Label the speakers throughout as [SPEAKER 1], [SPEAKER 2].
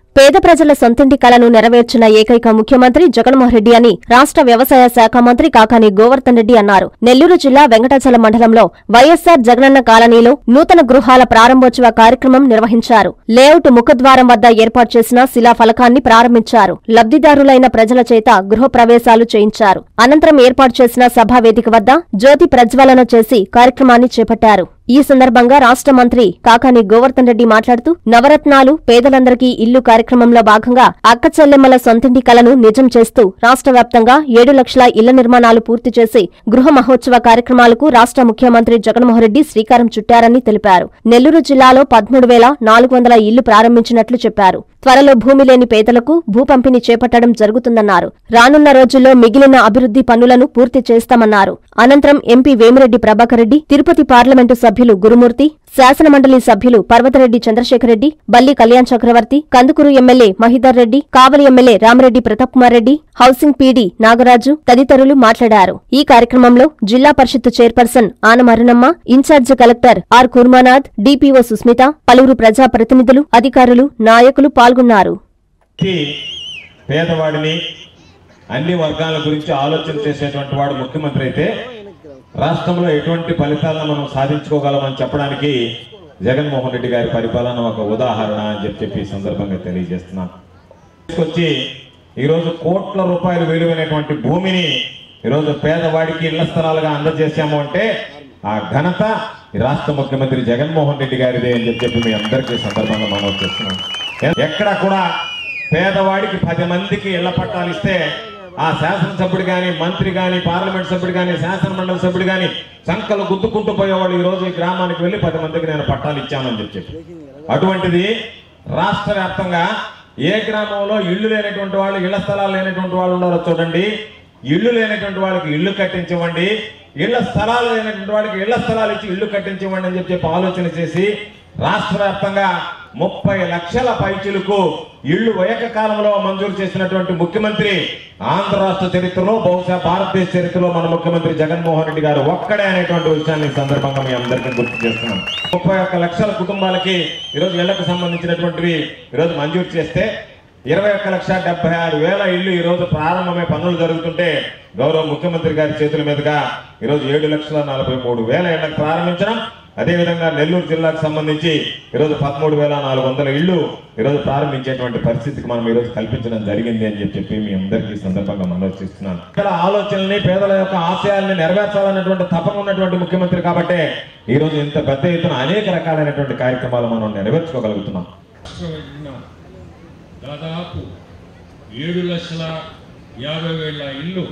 [SPEAKER 1] పేద ప్రజల సొంతింటి కలను నెరవేర్చిన ఏకైక ముఖ్యమంత్రి జగన్మోహన్ రెడ్డి అని రాష్ట్ర వ్యవసాయ శాఖ మంత్రి కాకాని గోవర్ధన్ రెడ్డి అన్నారు నెల్లూరు జిల్లా వెంకటాచల మండలంలో వైఎస్సార్ జగనన్న కాలనీలో నూతన గృహాల ప్రారంభోత్సవ కార్యక్రమం నిర్వహించారు లేఅవుట్ ముఖద్వారం వద్ద ఏర్పాటు చేసిన శిలాఫలకాన్ని ప్రారంభించారు లబ్ధిదారులైన ప్రజల చేత గృహ ప్రవేశాలు చేయించారు అనంతరం ఏర్పాటు చేసిన సభా వేదిక వద్ద జ్యోతి ప్రజ్వలన చేసి కార్యక్రమాన్ని చేపట్టారు ఈ సందర్భంగా రాష్ట్ర మంత్రి కాకాని గోవర్ధన్ రెడ్డి మాట్లాడుతూ నవరత్నాలు పేదలందరికీ ఇల్లు కార్యక్రమంలో భాగంగా అక్క చెల్లెమ్మల సొంతింటి కలను నిజం చేస్తూ రాష్ట్ర వ్యాప్తంగా ఏడు లక్షల ఇళ్ల నిర్మాణాలు పూర్తి చేసి గృహ మహోత్సవ కార్యక్రమాలకు రాష్ట్ర ముఖ్యమంత్రి జగన్మోహన్ రెడ్డి శ్రీకారం చుట్టారని తెలిపారు నెల్లూరు జిల్లాలో పదమూడు వేల నాలుగు వందల ఇళ్లు ప్రారంభించినట్లు చెప్పారు త్వరలో భూమి లేని పేదలకు భూ పంపిణీ చేపట్టడం జరుగుతుందన్నారు రానున్న రోజుల్లో మిగిలిన అభివృద్ధి పనులను పూర్తి చేస్తామన్నారు అనంతరం ఎంపీ వేమిరెడ్డి ప్రభాకర్ రెడ్డి తిరుపతి పార్లమెంటు సభ్యులు గురుమూర్తి శాసనమండలి సభ్యులు Parvathareddy Chandrasekhar Reddy Balli Kalyan Chakravarthy Kandukur MLA Mahidhar Reddy Kavali MLA Ramareddy Pratap Kumar Reddy housing PD Nagaraju తదితరులు మాట్లాడారు ఈ కార్యక్రమంలో Zilla Parishad chairperson Anamarunamma incharge collector R Kurmanath DPO Susmitha పలువురు ప్రజాప్రతినిధులు అధికారులు నాయకులు పాల్గొన్నారు
[SPEAKER 2] వ్యక్తి పేదవాడిని అన్ని వర్గాల గురించి ఆలోచన చేసేటువంటి వాడు ముఖ్యమంత్రి అయితే రాష్ట్రంలో ఎటువంటి ఫలితాలను మనం సాధించుకోగలమని చెప్పడానికి జగన్మోహన్ రెడ్డి గారి పరిపాలన ఒక ఉదాహరణ అని చెప్పి చెప్పి ఈ సందర్భంగా తెలియజేస్తున్నాను తీసుకొచ్చి ఈరోజు కోట్ల రూపాయలు విలువైనటువంటి భూమిని ఈరోజు పేదవాడికి ఇళ్ల స్థలాలుగా అందజేశాము అంటే ఆ ఘనత ఈ రాష్ట్ర ముఖ్యమంత్రి జగన్మోహన్ రెడ్డి గారిదే అని చెప్పి చెప్పి మీ అందరికీ ఈ సందర్భంగా మనం చేస్తున్నాం ఎక్కడ కూడా పేదవాడికి పది మందికి ఇళ్ల పట్టాలు ఇస్తే ఆ శాసనసభ్యుడు కానీ మంత్రి కానీ పార్లమెంట్ సభ్యుడు కానీ శాసన మండలి సభ్యుడు కానీ సంకలు గుద్దుకుంటూ పోయేవాళ్ళు ఈ రోజు ఈ గ్రామానికి వెళ్ళి పది మందికి నేను పట్టాలు ఇచ్చానని చెప్పి చెప్పి అటువంటిది రాష్ట్ర వ్యాప్తంగా ఏ గ్రామంలో ఇల్లు లేనటువంటి వాళ్ళు ఇళ్ల స్థలాలు లేనటువంటి వాళ్ళు ఉన్నారో చూడండి ఇల్లు లేనటువంటి వాళ్ళకి ఇల్లు కట్టించవండి ఇళ్ల స్థలాలు లేనటువంటి వాళ్ళకి ఇళ్ల స్థలాలు ఇచ్చి ఇల్లు కట్టించవండి అని చెప్పి చెప్పి ఆలోచన చేసి రాష్ట్ర వ్యాప్తంగా ముప్పై లక్షల పైచిలకు ఇళ్లు ఏకకాలంలో మంజూరు చేసినటువంటి ముఖ్యమంత్రి ఆంధ్ర రాష్ట్ర చరిత్రలో బహుశా భారతదేశ చరిత్రలో మన ముఖ్యమంత్రి జగన్మోహన్ రెడ్డి గారు ఒక్కడే అనేటువంటి విషయాన్ని ఈ సందర్భంగా మీ అందరికీ గుర్తు చేస్తున్నాం ముప్పై ఒక్క లక్షల కుటుంబాలకి ఈరోజు ఇళ్లకు సంబంధించినటువంటివి ఈరోజు మంజూరు చేస్తే ఇరవై ఒక్క లక్ష డెబ్బై ఆరు వేల ఇళ్లు ఈ రోజు ప్రారంభమై పనులు జరుగుతుంటే గౌరవ ముఖ్యమంత్రి గారి చేతుల మీదుగా ఈరోజు ఏడు లక్షల నలభై మూడు వేల ఇళ్లకు ప్రారంభించడం అదేవిధంగా నెల్లూరు జిల్లాకు సంబంధించి ఈరోజు పదమూడు వేల నాలుగు వందల ఇళ్లు ఈరోజు ప్రారంభించేటువంటి పరిస్థితికి మనం ఈరోజు కల్పించడం జరిగింది అని చెప్పి చెప్పి మీ అందరికీ ఈ సందర్భంగా మనోచిస్తున్నాను పేదల ఆలోచనల్ని పేదల యొక్క ఆశయాల్ని నెరవేర్చాలన్నటువంటి తపన ఉన్నటువంటి ముఖ్యమంత్రి కాబట్టే ఈ రోజు ఇంత పెద్ద ఎత్తున అనేక రకాలైనటువంటి కార్యక్రమాలు మనం నెరవేర్చుకోగలుగుతున్నాం
[SPEAKER 3] రాష్ట్రంలో దాదాపు ఏడు లక్షల యాభై వేల ఇల్లు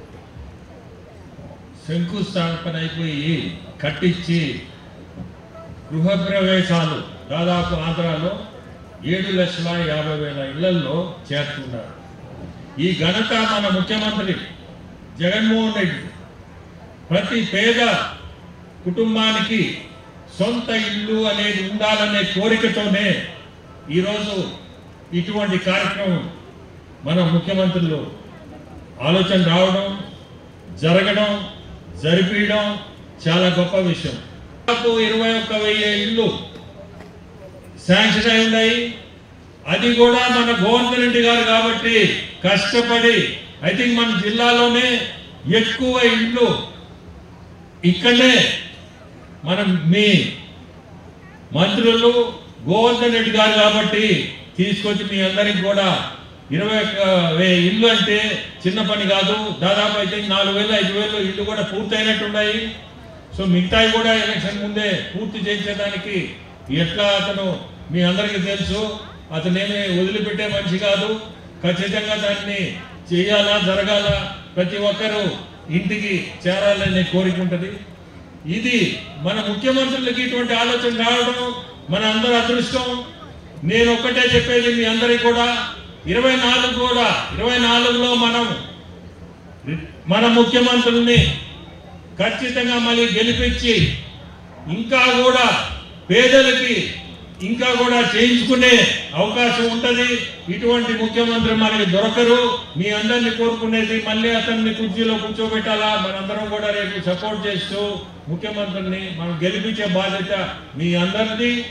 [SPEAKER 3] శంకుస్థాపన అయిపోయి కట్టించి గృహప్రవేశాలు దాదాపు ఆంధ్రాలో ఏడు లక్షల యాభై వేల ఇళ్లలో చేరుతున్నారు ఈ ఘనత మన ముఖ్యమంత్రి జగన్మోహన్ రెడ్డి ప్రతి పేద కుటుంబానికి సొంత ఇల్లు అనేది ఉండాలనే కోరికతోనే ఈరోజు ఇటువంటి కార్యక్రమం మన ముఖ్యమంత్రులు ఆలోచన రావడం జరగడం జరిపించడం చాలా గొప్ప విషయం దాదాపు ఇరవై ఒక్క వెయ్యి ఇల్లు శాంక్షన్ అయి ఉన్నాయి అది కూడా మన గోవర్ధన్ రెడ్డి గారు కాబట్టి కష్టపడి ఐ థింక్ మన జిల్లాలోనే ఎక్కువ ఇల్లు ఇక్కడనే మనం మీ మంత్రులు గోవర్ధన్ రెడ్డి గారు కాబట్టి తీసుకొచ్చి మీ అందరికి కూడా ఇరవై ఒక్క వే- ఇల్లు అంటే చిన్న పని కాదు దాదాపు అయితే నాలుగు వేలు ఐదు వేలు ఇల్లు కూడా పూర్తయినట్టున్నాయి సో మిగతాయి కూడా ఎలక్షన్ ముందే పూర్తి చేయించడానికి ఎట్లా అతను మీ అందరికీ తెలుసు అతనేమి వదిలిపెట్టే మనిషి కాదు ఖచ్చితంగా దాన్ని చేయాలా జరగాల ప్రతి ఒక్కరూ ఇంటికి చేరాలనే కోరిక ఉంటుంది ఇది మన ముఖ్యమంత్రులకి ఇటువంటి ఆలోచన రావడం మన అందరి అదృష్టం నేను ఒక్కటే చెప్పేది మీ అందరికి కూడా ఇరవై నాలుగు కూడా ఇరవై నాలుగులో మనం మన ముఖ్యమంత్రుల్ని ఖచ్చితంగా మళ్ళీ గెలిపించి ఇంకా కూడా పేదలకి ఇంకా కూడా చేయించుకునే అవకాశం ఉంటది ఇటువంటి ముఖ్యమంత్రి మనకి దొరకరు మీ అందరిని కోరుకునేది మళ్ళీ అతన్ని కుర్చీలో కూర్చోబెట్టాలా మనందరం కూడా రేపు సపోర్ట్ చేస్తూ ముఖ్యమంత్రిని మనం గెలిపించే బాధ్యత మీ అందరిది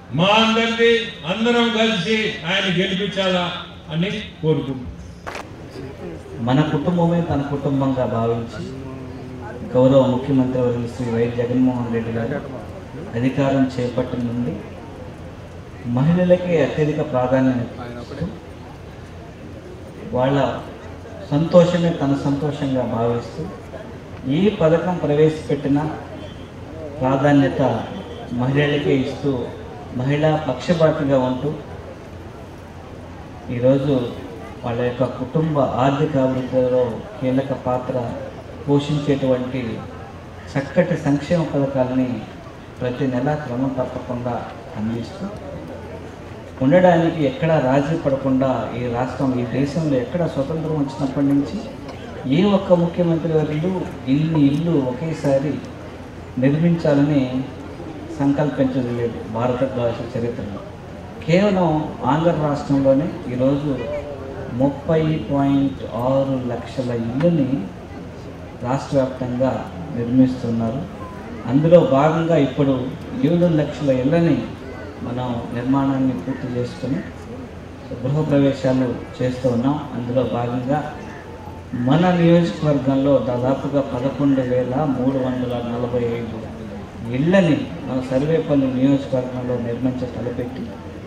[SPEAKER 3] మా అందరిది అందరం కలిసి ఆయన గెలిపించాలా అని కోరుకుంటున్నాం
[SPEAKER 4] మన కుటుంబమే తన కుటుంబంగా భావించి గౌరవ ముఖ్యమంత్రి వర్యులు శ్రీ వైఎస్ జగన్మోహన్ రెడ్డి గారు అధికారం చేపట్టిన నుండి మహిళలకే అత్యధిక ప్రాధాన్యత ఇస్తూ వాళ్ళ సంతోషమే తన సంతోషంగా భావిస్తూ ఏ పథకం ప్రవేశపెట్టినా ప్రాధాన్యత మహిళలకే ఇస్తూ మహిళా పక్షపాతిగా ఉంటూ ఈరోజు వాళ్ళ యొక్క కుటుంబ ఆర్థిక అభివృద్ధిలో కీలక పాత్ర పోషించేటువంటి చక్కటి సంక్షేమ పథకాలని ప్రతి నెల క్రమం తప్పకుండా అందిస్తూ ఉండడానికి ఎక్కడ రాజీ పడకుండా ఈ రాష్ట్రం ఈ దేశంలో ఎక్కడ స్వతంత్రం వచ్చినప్పటి నుంచి ఏ ఒక్క ముఖ్యమంత్రి వర్యులు ఇన్ని ఇల్లు ఒకేసారి నిర్మించాలని సంకల్పించడం లేదు భారతదేశ చరిత్రలో కేవలం ఆంధ్ర రాష్ట్రంలోనే ఈరోజు ముప్పై పాయింట్ ఆరు లక్షల ఇల్లుని రాష్ట్ర వ్యాప్తంగా నిర్మిస్తున్నారు అందులో భాగంగా ఇప్పుడు ఏడు లక్షల ఇళ్ళని మనం నిర్మాణాన్ని పూర్తి చేసుకొని గృహప్రవేశాలు చేస్తూ ఉన్నాం అందులో భాగంగా మన నియోజకవర్గంలో దాదాపుగా పదకొండు వేల మూడు వందల నలభై ఐదు ఇళ్ళని మన సర్వేపల్లి నియోజకవర్గంలో నిర్మించ తలపెట్టి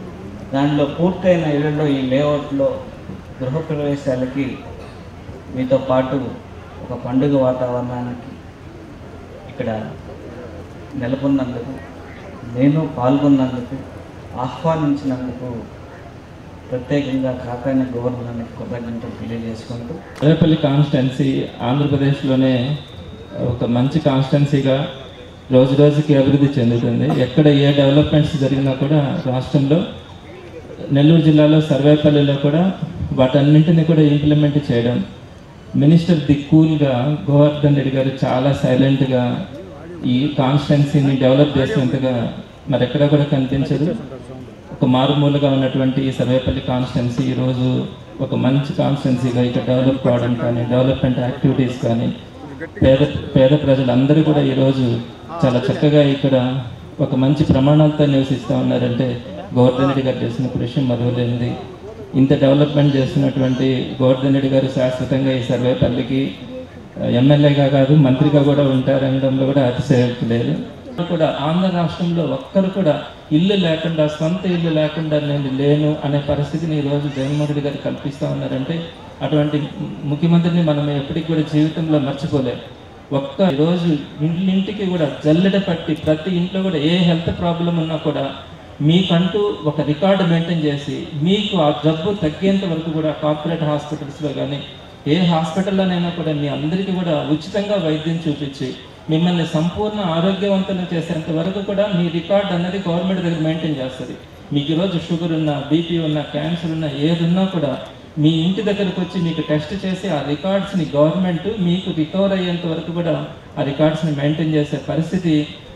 [SPEAKER 4] దానిలో పూర్తయిన ఇళ్లలో ఈ లేఅవుట్లో గృహప్రవేశాలకి మీతో పాటు ఒక పండుగ వాతావరణానికి ఇక్కడ నెలకొన్నందుకు నేను పాల్గొన్నందుకు ఆహ్వానించినందుకు ప్రత్యేకంగా కాకాని గవర్నర్కి కృతజ్ఞతలు తెలియజేసుకుంటూ
[SPEAKER 5] రేపల్లి కాన్స్టెన్సీ ఆంధ్రప్రదేశ్లోనే ఒక మంచి కాన్స్టెన్సీగా రోజు రోజుకి అభివృద్ధి చెందుతుంది ఎక్కడ ఏ డెవలప్మెంట్స్ జరిగినా కూడా రాష్ట్రంలో నెల్లూరు జిల్లాలో సర్వేపల్లిలో కూడా వాటన్నింటినీ కూడా ఇంప్లిమెంట్ చేయడం మినిస్టర్ ది కూల్గా గోవర్ధన్ రెడ్డి గారు చాలా సైలెంట్గా ఈ కాన్స్టెన్సీని డెవలప్ చేసినంతగా మరి ఎక్కడ కూడా కనిపించదు ఒక మారుమూలగా ఉన్నటువంటి ఈ సర్వేపల్లి కాన్స్టెన్సీ ఈరోజు ఒక మంచి కాన్స్టెన్సీగా ఇక్కడ డెవలప్ కావడం కానీ డెవలప్మెంట్ యాక్టివిటీస్ కానీ పేద పేద ప్రజలందరూ కూడా ఈరోజు చాలా చక్కగా ఇక్కడ ఒక మంచి ప్రమాణాలతో నివసిస్తూ ఉన్నారంటే గోవర్ధన్ రెడ్డి గారు చేసిన కృషి మరువలేనిది ఇంత డెవలప్మెంట్ చేస్తున్నటువంటి గోవర్ధన్ రెడ్డి గారు శాశ్వతంగా ఈ సర్వేపల్లికి ఎమ్మెల్యేగా కాదు మంత్రిగా కూడా ఉంటారనడంలో కూడా అతిశయోక్తి లేదు కూడా ఆంధ్ర రాష్ట్రంలో ఒక్కరు కూడా ఇల్లు లేకుండా సొంత ఇల్లు లేకుండా నేను లేను అనే పరిస్థితిని ఈరోజు జగన్మోహన్ రెడ్డి గారు కల్పిస్తూ ఉన్నారంటే అటువంటి ముఖ్యమంత్రిని మనం ఎప్పటికి కూడా జీవితంలో మర్చిపోలేం ఒక్క రోజు ఇంటింటికి కూడా జల్లెడ పట్టి ప్రతి ఇంట్లో కూడా ఏ హెల్త్ ప్రాబ్లం ఉన్నా కూడా మీకంటూ ఒక రికార్డు మెయింటైన్ చేసి మీకు ఆ జబ్బు తగ్గేంత వరకు కూడా కార్పొరేట్ హాస్పిటల్స్లో కానీ ఏ హాస్పిటల్లోనైనా కూడా మీ అందరికీ కూడా ఉచితంగా వైద్యం చూపించి మిమ్మల్ని సంపూర్ణ ఆరోగ్యవంతులు చేసేంత వరకు కూడా మీ రికార్డ్ అన్నది గవర్నమెంట్ దగ్గర మెయింటైన్ చేస్తుంది మీకు ఈరోజు షుగర్ ఉన్నా బీపీ ఉన్నా క్యాన్సర్ ఉన్నా ఏది ఉన్నా కూడా మీ ఇంటి దగ్గరకు వచ్చి మీకు టెస్ట్ చేసి ఆ రికార్డ్స్ని గవర్నమెంట్ మీకు రికవర్ అయ్యేంత వరకు కూడా ఆ రికార్డ్స్ని మెయింటైన్ చేసే పరిస్థితి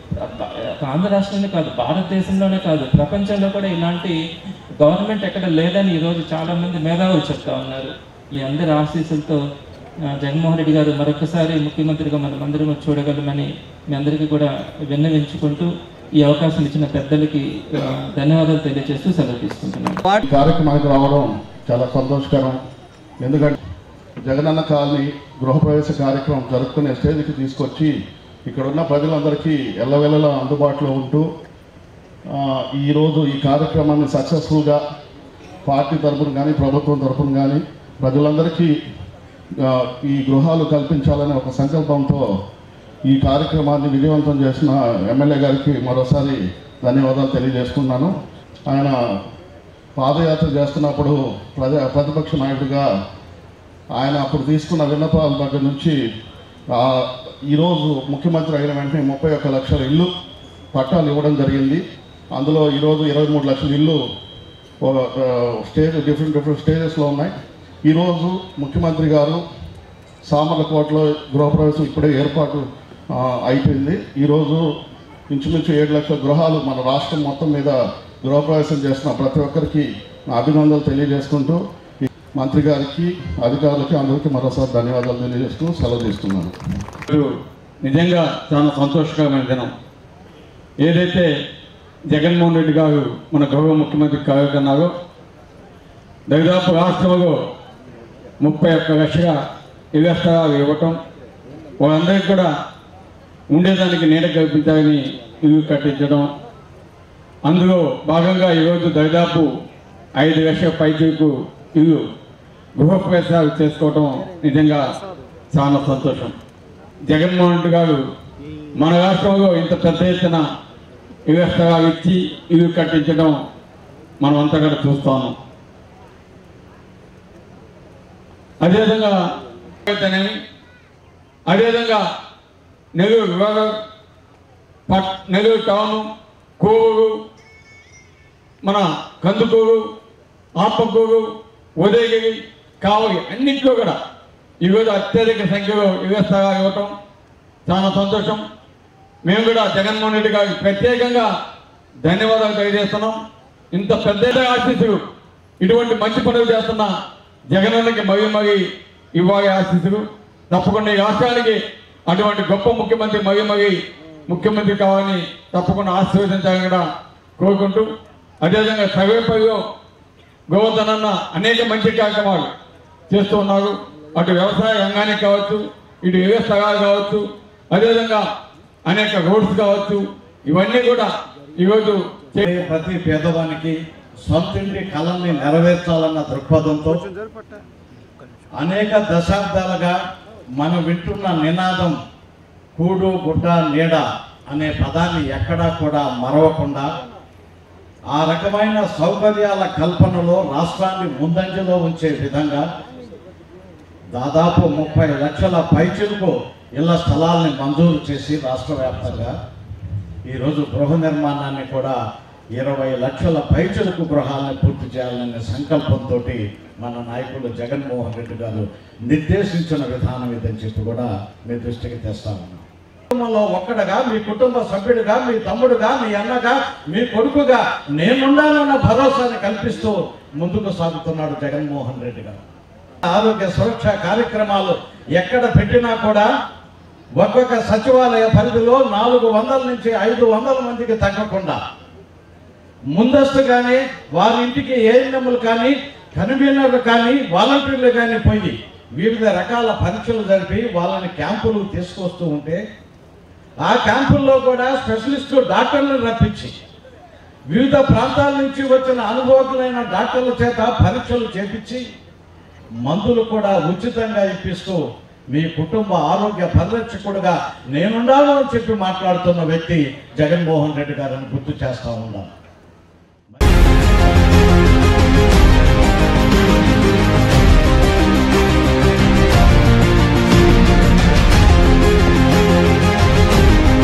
[SPEAKER 5] ఆంధ్ర రాష్ట్రంలో కాదు భారతదేశంలోనే కాదు ప్రపంచంలో కూడా ఇలాంటి గవర్నమెంట్ ఎక్కడ లేదని ఈరోజు చాలామంది మేధావులు చెప్తా ఉన్నారు మీ అందరి ఆశీస్సులతో ఆ, జగన్మోహన్ రెడ్డి గారు మరొకసారి ముఖ్యమంత్రిగా మనం అందరం చూడగలమని మీ అందరికీ కూడా విన్నవించుకుంటూ ఈ అవకాశం ఇచ్చిన పెద్దలకి ఆ, ధన్యవాదాలు తెలియజేస్తూ సెలవు తీసుకుంటున్నాను
[SPEAKER 6] ఈ కార్యక్రమానికి రావడం చాలా సంతోషకరం ఎందుకంటే జగనన్న కాలనీ గృహప్రవేశ కార్యక్రమం జరుపుకునే స్టేజ్కి తీసుకొచ్చి ఇక్కడ ఉన్న ప్రజలందరికీ ఎల్లవెల్లలా అందుబాటులో ఉంటూ ఆ, ఈరోజు ఈ కార్యక్రమాన్ని సక్సెస్ఫుల్గా పార్టీ తరపున కానీ ప్రభుత్వం తరపున కానీ ప్రజలందరికీ ఆ, ఈ గృహాలు కల్పించాలనే ఒక సంకల్పంతో ఈ కార్యక్రమాన్ని విజయవంతం చేసిన ఎమ్మెల్యే గారికి మరోసారి ధన్యవాదాలు తెలియజేసుకున్నాను ఆయన పాదయాత్ర చేస్తున్నప్పుడు ప్రజా ప్రతిపక్ష నాయకుడిగా ఆయన అప్పుడు తీసుకున్న విన్నపాల దగ్గర నుంచి ఆ, ఈరోజు ముఖ్యమంత్రి అయిన వెంటనే ముప్పై ఒక్క లక్షల ఇల్లు పట్టాలు ఇవ్వడం జరిగింది అందులో ఈరోజు ఇరవై మూడు లక్షల ఇల్లు ఒక, ఆ, స్టేజ్ డిఫరెంట్ డిఫరెంట్ స్టేజెస్లో ఉన్నాయి ఈరోజు ముఖ్యమంత్రి గారు సామర్లకోటలో గృహప్రవేశం ఇప్పుడే ఏర్పాటు ఆ, అయిపోయింది ఈరోజు ఇంచుమించు ఏడు లక్షల గృహాలు మన రాష్ట్రం మొత్తం మీద గృహప్రవేశం చేస్తున్న ప్రతి ఒక్కరికి నా అభినందనలు తెలియజేసుకుంటూ ఈ మంత్రి గారికి అధికారులకి అందరికీ మరోసారి ధన్యవాదాలు తెలియజేస్తూ సెలవు తీసుకున్నాను
[SPEAKER 7] ఈరోజు నిజంగా చాలా సంతోషకరమైన దినం ఏదైతే జగన్మోహన్ రెడ్డి గారు మన గౌరవ ముఖ్యమంత్రి కాగన్నారు దాదాపు రాష్ట్రంలో ముప్పై ఒక్క లక్షల ఇళ్ల స్థలాలు ఇవ్వటం వాళ్ళందరికీ కూడా ఉండేదానికి నీడ కల్పించాలని ఇల్లు కట్టించడం అందులో భాగంగా ఈరోజు దాదాపు ఐదు లక్షల పైచీకు ఇల్లు గృహప్రవేశాలు చేసుకోవటం నిజంగా చాలా సంతోషం జగన్మోహన్ రెడ్డి గారు మన రాష్ట్రంలో ఇంత పెద్ద ఎత్తున ఇళ్ల స్థలాలు ఇచ్చి ఇల్లు కట్టించడం మనం అంతా కూడా చూస్తాము అదేవిధంగా అయితేనేమి, అదేవిధంగా నెల్లూరు విభాగం పట్ నెల్లూరు టౌను కోవూరు మన కందుకూరు ఆత్మకూరు ఉదయగిరి కావలి అన్నింటిలో కూడా ఈరోజు అత్యధిక సంఖ్యలో ఇళ్ల స్థలాలు ఇవ్వటం చాలా సంతోషం మేము కూడా జగన్మోహన్ రెడ్డి గారికి ప్రత్యేకంగా ధన్యవాదాలు తెలియజేస్తున్నాం ఇంత పెద్ద ఆశీస్సులు ఇటువంటి మంచి పనులు చేస్తున్న జగనన్నకి మగి మగి ఇవ్వాలి ఆశీస్సులు తప్పకుండా ఈ రాష్ట్రానికి అటువంటి గొప్ప ముఖ్యమంత్రి మగి మగి ముఖ్యమంత్రి కావాలని తప్పకుండా ఆశీర్వదించాలని కూడా కోరుకుంటూ అదేవిధంగా సర్వేపల్లిలో గోవర్ధనన్న అనేక మంచి కార్యక్రమాలు చేస్తూ ఉన్నారు అటు వ్యవసాయ రంగానికి కావచ్చు ఇటు ఇళ్ల స్థలాలు కావచ్చు అదేవిధంగా అనేక రోడ్స్ కావచ్చు ఇవన్నీ కూడా ఈరోజు చే-
[SPEAKER 8] ప్రతి పేదవానికి సొంతింటి కళల్ని నెరవేర్చాలన్న దృక్పథంతో అనేక దశాబ్దాలుగా మనం వింటున్న నినాదం కూడు గుడ్డ నీడ అనే పదాన్ని ఎక్కడా కూడా మరవకుండా ఆ రకమైన సౌకర్యాల కల్పనలో రాష్ట్రాన్ని ముందంజలో ఉంచే విధంగా దాదాపు ముప్పై లక్షల పైచులకు ఇళ్ల స్థలాల్ని మంజూరు చేసి రాష్ట్ర వ్యాప్తంగా ఈరోజు గృహ నిర్మాణాన్ని కూడా ఇరవై లక్షల పైచులకు గృహాలను పూర్తి చేయాలనే సంకల్పంతో మన నాయకులు జగన్మోహన్ రెడ్డి గారు నిర్దేశించిన విధానం ఇదని చెప్పి కూడా మీ దృష్టికి తెస్తా ఉన్నాం కుటుంబంలో ఒక్కడగా మీ కుటుంబ సభ్యుడిగా మీ తమ్ముడుగా మీ అన్నగా మీ కొడుకుగా నేనుండాలన్న భరోసాని కల్పిస్తూ ముందుకు సాగుతున్నాడు జగన్మోహన్ రెడ్డి గారు ఆరోగ్య సురక్ష కార్యక్రమాలు ఎక్కడ పెట్టినా కూడా ఒక్కొక్క సచివాలయ పరిధిలో నాలుగు వందల నుంచి ఐదు వందల మందికి తగ్గకుండా ముందస్తుగానే వారి ఇంటికి ఏఎన్ఎంలు కానీ కన్వీనర్లు కానీ వాలంటీర్లు కానీ పోయి వివిధ రకాల పరీక్షలు జరిపి వాళ్ళని క్యాంపులు తీసుకొస్తూ ఉంటే ఆ క్యాంపుల్లో కూడా స్పెషలిస్టు డాక్టర్లను రప్పించి వివిధ ప్రాంతాల నుంచి వచ్చిన అనుభవకులైన డాక్టర్ల చేత పరీక్షలు చేపించి మందులు కూడా ఉచితంగా ఇప్పిస్తూ మీ కుటుంబ ఆరోగ్య పరిరక్షకుడుగా నేనుండాను అని చెప్పి మాట్లాడుతున్న వ్యక్తి జగన్మోహన్ రెడ్డి గారిని గుర్తు చేస్తా ఉన్నాను